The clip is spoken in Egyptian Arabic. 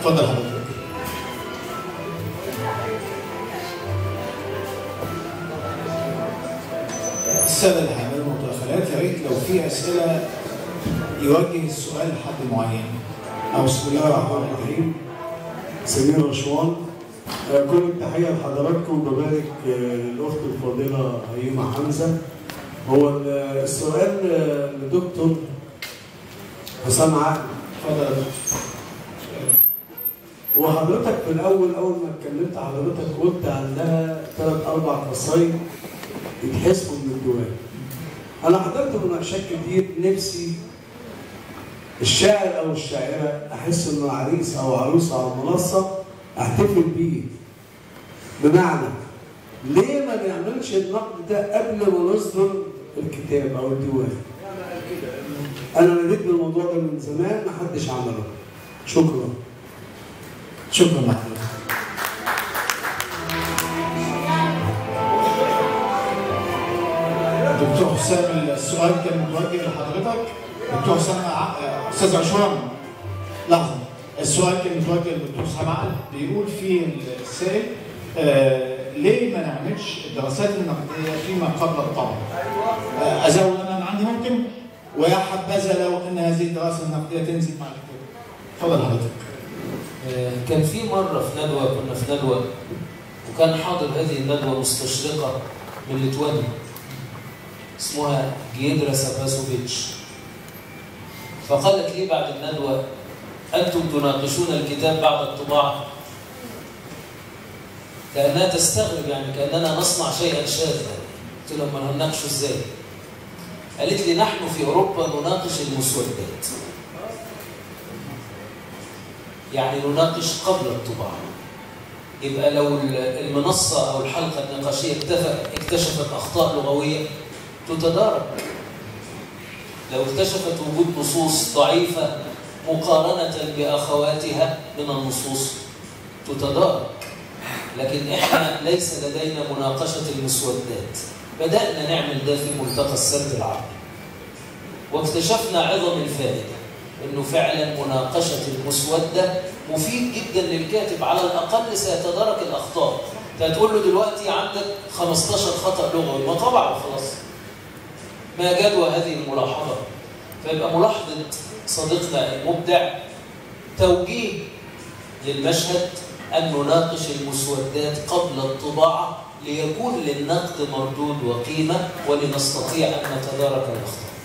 اتفضل حضرتك السادة الحمام والمداخلات يا ريت لو في أسئلة يوجه السؤال لحد معين أو بسم الله الرحمن الرحيم سمير رشوان آه، كل التحية لحضراتكم ببارك آه، للأخت الفاضلة هيما حمزة هو ال- السؤال آه، لدكتور حسام عقل اتفضل وحضرتك في الأول أول ما اتكلمت حضرتك قلت عندها ثلاث أربع قصايد يتحسبوا من الديوان. أنا حضرت مناقشات كتير نفسي الشاعر أو الشاعرة أحس إنه عريس أو عروسة على المنصة أحتفل بيه. بمعنى ليه ما نعملش النقد ده قبل ما نصدر الكتاب أو الديوان؟ أنا ناديت بالموضوع ده من زمان محدش عمله. شكرا. شكرا لحضرتك دكتور حسام السؤال كان متوجه لحضرتك دكتور حسام ع- استاذ عشوان لحظه السؤال كان متوجه للدكتور حسام عقل بيقول في السائل آه ليه ما نعملش الدراسات النقديه فيما قبل الطبع؟ آه ازود انا من عندي ممكن ويا حبذا لو ان هذه الدراسه النقديه تنزل مع الكتاب. اتفضل حضرتك. آه، كان في مرة في ندوة كنا في ندوة وكان حاضر هذه الندوة مستشرقة من ليتوانيا اسمها جيدرا ساباسوفيتش فقالت لي بعد الندوة أنتم تناقشون الكتاب بعد الطباعة كأنها تستغرب يعني كأننا نصنع شيئا شاذا قلت لهم ما هنناقشه ازاي؟ قالت لي نحن في أوروبا نناقش المسودات يعني نناقش قبل الطباعة يبقى لو المنصة أو الحلقة النقاشية اكتف- اكتشفت أخطاء لغوية تتدارك لو اكتشفت وجود نصوص ضعيفة مقارنة بأخواتها من النصوص تتدارك لكن احنا ليس لدينا مناقشة المسودات بدأنا نعمل ده في ملتقى السرد العربي واكتشفنا عظم الفائدة انه فعلا مناقشة المسودة مفيد جدا للكاتب على الاقل سيتدارك الاخطاء فتقول له دلوقتي عندك 15 خطأ لغوي ما طبعا خلاص ما جدوى هذه الملاحظة فيبقى ملاحظة صديقنا المبدع توجيه للمشهد أن نناقش المسودات قبل الطباعة ليكون للنقد مردود وقيمة ولنستطيع أن نتدارك الأخطاء